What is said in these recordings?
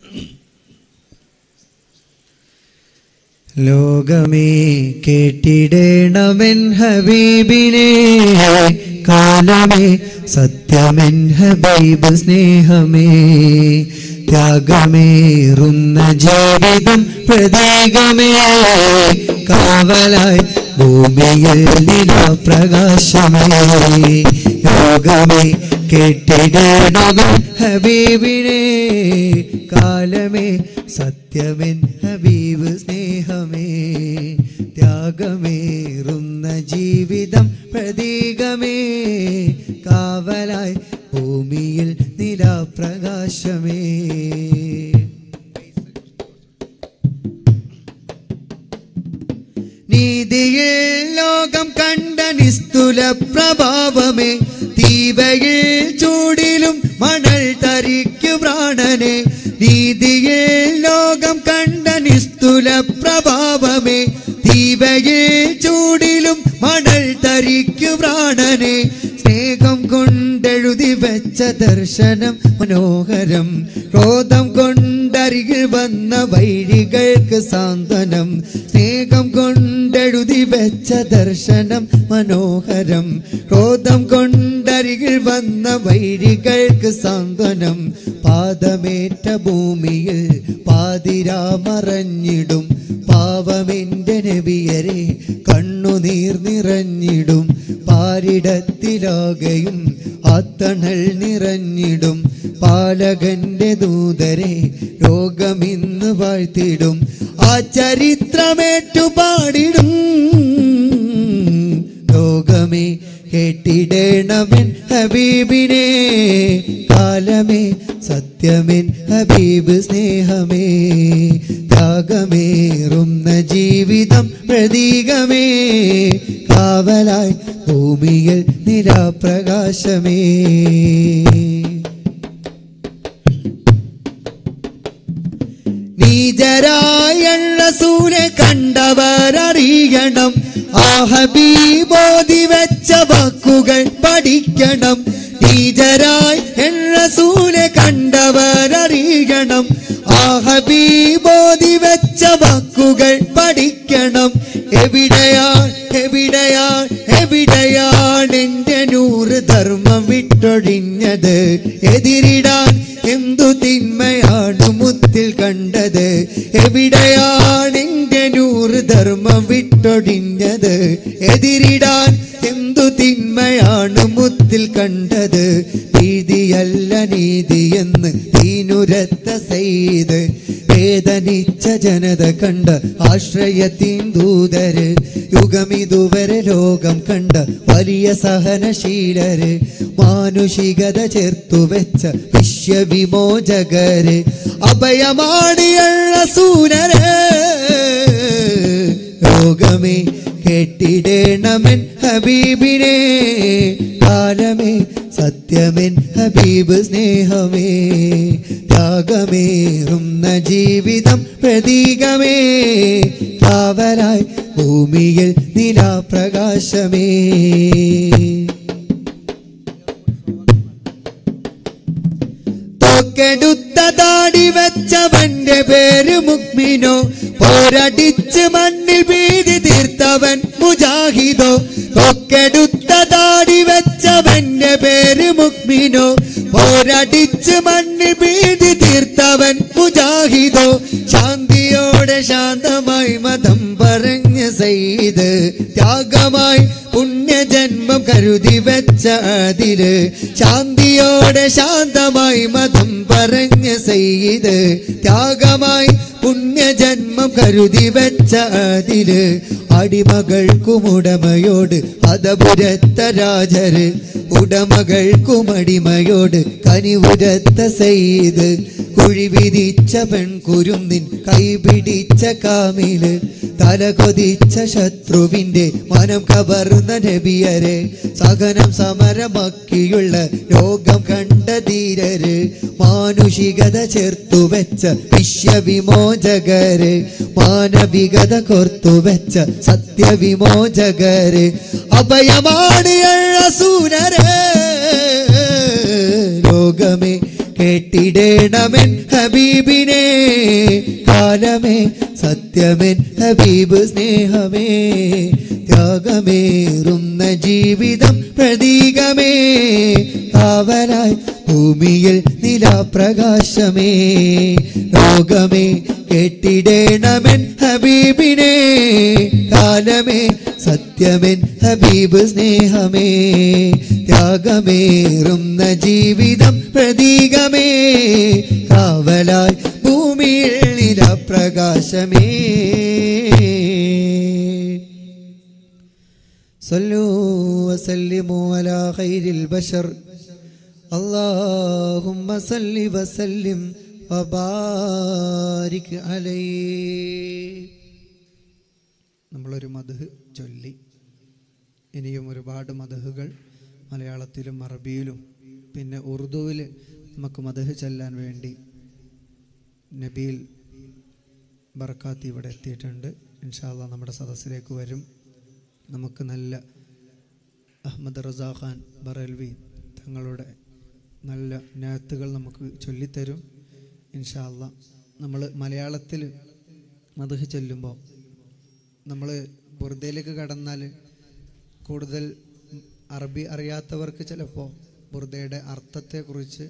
ലോകമേ കേട്ടിടേണമെൻ ഹബീബിനെ കാലമേ സത്യമെൻ ഹബീബ് സ്നേഹമേ ത്യാഗമേറുന്ന ജീവിതം പ്രതീകമേ കാവലായി ഭൂമിയിൽ നിലാപ്രകാശമേ ലോകമേ കേട്ടിടേണമെൻ ഹബീബിനെ കാലമേ സത്യമെൻ ഹബീബ് സ്നേഹമേ ത്യാഗമേറുന്ന ജീവിതം പ്രതീകമേ കാവലായി ഭൂമിയിൽ നിലാപ്രകാശമേ നീതിയിൽ ലോകം കണ്ട നിസ്തുല പ്രഭാവമേ തീവയിൽ ചൂടിലും മണൽ തരിക്കു പ്രാണനെ നീതിയിൽ ലോകം കണ്ട നിസ്തുല പ്രഭാവമേ തീവയിൽ ചൂടിലും മണൽ തരിക്കു പ്രാണനെ സ്നേഹം കൊണ്ടെഴുതി വെച്ച ദർശനം മനോഹരം ക്രോധം കൊണ്ടരികിൽ വന്ന വൈരികൾക്ക് സാന്ത്വനം സ്നേഹം കൊണ്ടെഴുതി വെച്ച ദർശനം മനോഹരം ക്രോധം കൊണ്ടരികിൽ വന്ന വൈരികൾക്ക് സാന്ത്വനം പാദമേറ്റ ഭൂമിയിൽ പാതിരാമറഞ്ഞിടും പാവമെന്റെ നബിയരെ കണ്ണുനീർ നിറഞ്ഞിടും പാരിടത്തിലാകയും അത്തണൽ നിറഞ്ഞിടും പാലകന്റെ ദൂതരെ രോഗമിന്ന് വാഴ്ത്തിടും ആ ചരിത്രമേറ്റു പാടിടും ലോകമേ കേട്ടിടേണമെൻ ഹബീബിനെ കാലമേ സത്യമെൻ ഹബീബ് സ്നേഹമേ ത്യാഗമേറുന്ന ജീവിതം പ്രതീകമേ കാവലായി ഭൂമിയിൽ നിലാപ്രകാശമേ നീചരായുള്ള സൂര്യ കണ്ടവരറിയണം ആ ഹബീബോധി വെച്ച വാക്കുകൾ പഠിക്കണം നീചരായി എള്ള സൂര്യ കണ്ടവരറിയണം ആ ഹബീബോധി വെച്ച വാക്കുകൾ പഠിക്കണം എവിടെയാണ് എവിടെയാണ് എവിടെയാണ് എന്റെ നൂറ് ധർമ്മം വിട്ടൊഴിഞ്ഞത് എതിരിടാൻ എന്തു തിന്മയാണ് മുത്തിൽ കണ്ടത് എവിടെയാണ് എന്റെ നൂറ് ധർമ്മം വിട്ടൊഴിഞ്ഞത് എതിരിടാൻ എന്തു തിന്മയാണ് മുത്തിൽ കണ്ടത് ഭീതിയല്ല നീതി എന്ന് തീനുരത്ത സെയ്ത് വേദനിച്ച ജനത കണ്ട ആശ്രയത്തിൻ ദൂതര് യുഗമിതുവരെ ലോകം കണ്ട വലിയ സഹനശീലര് മാനുഷികത ചേർത്തു വെച്ച വിശ്വവിമോചകര് അഭയമാണിയുള്ള സൂനര് ലോകമേ കേട്ടിടേണമെൻ ഹബീബിനെ കാലമേ സത്യമെൻ ഹബീബ് സ്നേഹമേ ത്യാഗമേറുന്ന ജീവിതം പ്രതീകമേ കാവലായി ഭൂമിയിൽ നിലാപ്രകാശമേ തോക്കെടുത്ത താടി വെച്ചവന്റെ പേര് മുക്മിനോ പോരടിച്ച് മണ്ണിൽ ഭീതി തീർത്തവൻ മുജാഹിദോ തോക്കെടുത്ത താടി വെച്ചവന്റെ പേര് മുക്മിനോ പോരടിച്ച് മണ്ണിൽ ഭീതി തീർത്തവൻ മുജാഹിദോ ശാന്തിയോടെ ശാന്തമായി മതം പറഞ്ഞ സയ്യിദ് ത്യാഗമായി പുണ്യജന്മം കരുതി വെച്ച അതില് ശാന്തിയോടെ ശാന്തമായി മതം പറഞ്ഞ സയ്യിദ് ത്യാഗമായി പുണ്യജന്മം കരുതി വെച്ച അതില് അടിമകൾക്കും ഉടമയോട് അതപുരത്ത രാജര് ഉടമകൾക്കും അടിമയോട് കനിവുരത്ത സെയ്ത് കുഴി വിരിച്ച പെൺകുരുന്നിൻ കൈപിടിച്ച കാമില് തല കൊതിച്ച ശത്രുവിന്റെ മനം കവർന്ന നബിയരെ സഹനം സമരമാക്കിയുള്ള ലോകം കണ്ട ധീരര് മാനുഷികത ചേർത്തു വെച്ച വിശ്വവിമോചകര് മാനവികത കോർത്തു വെച്ച സത്യവിമോചകര് അഭയമാണ് സൂനര് ലോകമേ കേട്ടിടേണമെൻ ഹബീബിനെ കാലമേ സത്യമെൻ ഹബീബ് സ്നേഹമേ ത്യാഗമേറുന്ന ജീവിതം പ്രതീകമേ കാവലായി ഭൂമിയിൽ നിലാപ്രകാശമേ രോഗമേ കേട്ടിടേണമെൻ ഹബീബിനെ കാലമേ സത്യമെൻ ഹബീബ് സ്നേഹമേ ത്യാഗമേറുന്ന ജീവിതം പ്രതീകമേ കാവലായി ഭൂമിയിൽ നിലപ്രകാശമേ صلوا وسلموا على خير البشر اللهم صل وسلم وبارك عليه നമ്മളൊരു മധു ചൊല്ലി ഇനിയും ഒരുപാട് മധുകൾ മലയാളത്തിലും അറബിയിലും പിന്നെ ഉറുദുവിൽ നമുക്ക് മധു ചൊല്ലാൻ വേണ്ടി നബീൽ ബർക്കാത്തി ഇവിടെ എത്തിയിട്ടുണ്ട് ഇൻഷാല്ല നമ്മുടെ സദസ്സിലേക്ക് വരും നമുക്ക് നല്ല അഹമ്മദ് റസാ ഖാൻ ബറൽവി തങ്ങളുടെ നല്ല നാത്തുകൾ നമുക്ക് ചൊല്ലിത്തരും ഇൻഷാല്ല നമ്മൾ മലയാളത്തിൽ മധു ചൊല്ലുമ്പോൾ നമ്മൾ ബുർദയിലേക്ക് കടന്നാൽ കൂടുതൽ അറബി അറിയാത്തവർക്ക് ചിലപ്പോൾ ബുർദയുടെ അർത്ഥത്തെക്കുറിച്ച്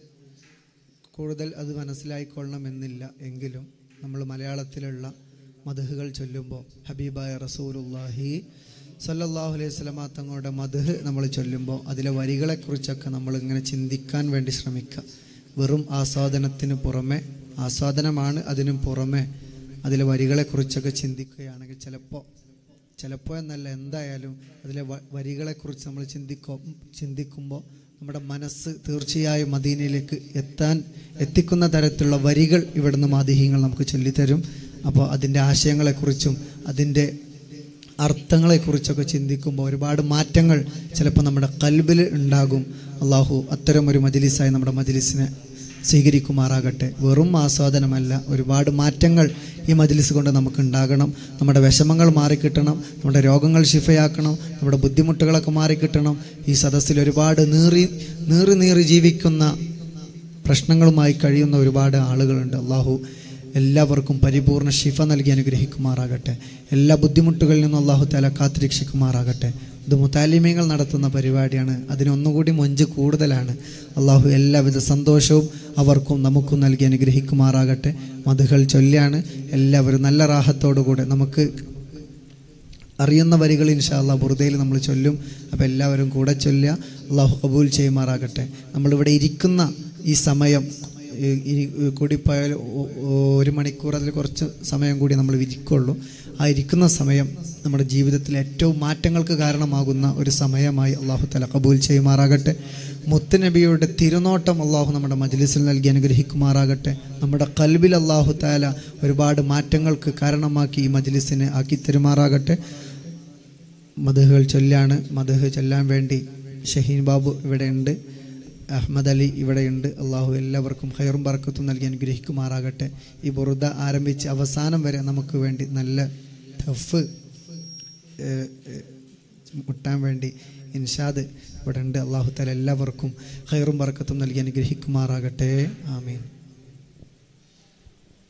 കൂടുതൽ അത് മനസ്സിലായിക്കൊള്ളണമെന്നില്ല എങ്കിലും നമ്മൾ മലയാളത്തിലുള്ള മധുഹുകൾ ചൊല്ലുമ്പോൾ ഹബീബായ റസൂലുല്ലാഹി സല്ലല്ലാഹു അലൈഹി സ്വലമ തങ്ങളുടെ മധുഹ് നമ്മൾ ചൊല്ലുമ്പോൾ അതിലെ വരികളെക്കുറിച്ചൊക്കെ നമ്മൾ ഇങ്ങനെ ചിന്തിക്കാൻ വേണ്ടി ശ്രമിക്കുക വെറും ആസ്വാദനത്തിന് പുറമെ ആസ്വാദനമാണ് അതിനും പുറമെ അതിലെ വരികളെക്കുറിച്ചൊക്കെ ചിന്തിക്കുകയാണെങ്കിൽ ചിലപ്പോൾ ചിലപ്പോൾ എന്നല്ല എന്തായാലും അതിലെ വ- വരികളെക്കുറിച്ച് നമ്മൾ ചിന്തിക്കോ ചിന്തിക്കുമ്പോൾ നമ്മുടെ മനസ്സ് തീർച്ചയായും മദീനയിലേക്ക് എത്താൻ എത്തിക്കുന്ന തരത്തിലുള്ള വരികൾ ഇവിടുന്ന് മാതിഹ്യങ്ങൾ നമുക്ക് ചൊല്ലിത്തരും അപ്പോൾ അതിൻ്റെ ആശയങ്ങളെക്കുറിച്ചും അതിൻ്റെ അർത്ഥങ്ങളെക്കുറിച്ചൊക്കെ ചിന്തിക്കുമ്പോൾ ഒരുപാട് മാറ്റങ്ങൾ ചിലപ്പോൾ നമ്മുടെ കൽബിൽ ഉണ്ടാകും അള്ളാഹു അത്തരം ഒരു മജിലിസായി നമ്മുടെ മജിലിസിനെ സ്വീകരിക്കുമാറാകട്ടെ വെറും ആസ്വാദനമല്ല ഒരുപാട് മാറ്റങ്ങൾ ഈ മജ്ലിസ് കൊണ്ട് നമുക്ക് ഉണ്ടാകണം നമ്മുടെ വിഷമങ്ങൾ മാറിക്കിട്ടണം നമ്മുടെ രോഗങ്ങൾ ശിഫയാക്കണം നമ്മുടെ ബുദ്ധിമുട്ടുകളൊക്കെ മാറിക്കിട്ടണം ഈ സദസ്സിൽ ഒരുപാട് നീറി നീറി നീറി ജീവിക്കുന്ന പ്രശ്നങ്ങളുമായി കഴിയുന്ന ഒരുപാട് ആളുകളുണ്ട് അള്ളാഹു എല്ലാവർക്കും പരിപൂർണ ശിഫ നൽകി അനുഗ്രഹിക്കുമാറാകട്ടെ എല്ലാ ബുദ്ധിമുട്ടുകളിൽ നിന്നും അള്ളാഹു താല കാത്തിരക്ഷിക്കുമാറാകട്ടെ ഇത് മുത്താലിമ്യങ്ങൾ നടത്തുന്ന പരിപാടിയാണ് അതിനൊന്നുകൂടി മൊഞ്ച് കൂടുതലാണ് അള്ളാഹു എല്ലാവിധ സന്തോഷവും അവർക്കും നമുക്കും നൽകി അനുഗ്രഹിക്കുമാറാകട്ടെ മധുകൾ ചൊല്ലിയാണ് എല്ലാവരും നല്ല റാഹത്തോടുകൂടെ നമുക്ക് അറിയുന്ന വരികൾ ഇൻഷാല്ല ബുറുദയിൽ നമ്മൾ ചൊല്ലും അപ്പോൾ എല്ലാവരും കൂടെ ചൊല്ലുക അള്ളാഹു കബൂൽ ചെയ്യുമാറാകട്ടെ നമ്മളിവിടെ ഇരിക്കുന്ന ഈ സമയം ഈ- ഈ കൂടിപ്പോയാൽ ഒ- ഒ- ഒരു മണിക്കൂർ അതിൽ കുറച്ച് സമയം കൂടി നമ്മൾ ഇരിക്കുള്ളൂ ആ ഇരിക്കുന്ന സമയം നമ്മുടെ ജീവിതത്തിൽ ഏറ്റവും മാറ്റങ്ങൾക്ക് കാരണമാകുന്ന ഒരു സമയമായി അള്ളാഹു തല കബൂൽ ചെയ്യുമാറാകട്ടെ മുത്തുനബിയുടെ തിരുനോട്ടം അള്ളാഹു നമ്മുടെ മജ്ലിസിൽ നൽകി അനുഗ്രഹിക്കുമാറാകട്ടെ നമ്മുടെ കൽബിൽ അള്ളാഹു താല ഒരുപാട് മാറ്റങ്ങൾക്ക് കാരണമാക്കി ഈ മജ്ലിസിനെ ആക്കി തരുമാറാകട്ടെ മധുഹുകൾ ചൊല്ലാണ് മധുഹ് ചൊല്ലാൻ വേണ്ടി ഷഹീൻ ബാബു ഇവിടെയുണ്ട് അഹമ്മദ് അലി ഇവിടെയുണ്ട് അള്ളാഹു എല്ലാവർക്കും ഹൈറും ബർക്കത്തും നൽകി അനുഗ്രഹിക്കുമാറാകട്ടെ ഈ ബുറുദ ആരംഭിച്ച് അവസാനം വരെ നമുക്ക് വേണ്ടി നല്ല ടഫ് ഏഹ്, ഏഹ്, മുട്ടാൻ വേണ്ടി ഇൻഷാദ് ഇവിടെ ഉണ്ട് അള്ളാഹു താല എല്ലാവർക്കും ഹൈറും ബർക്കത്തും നൽകി അനുഗ്രഹിക്കുമാറാകട്ടെ ആമീൻ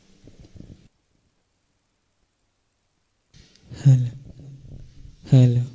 ഹലോ ഹലോ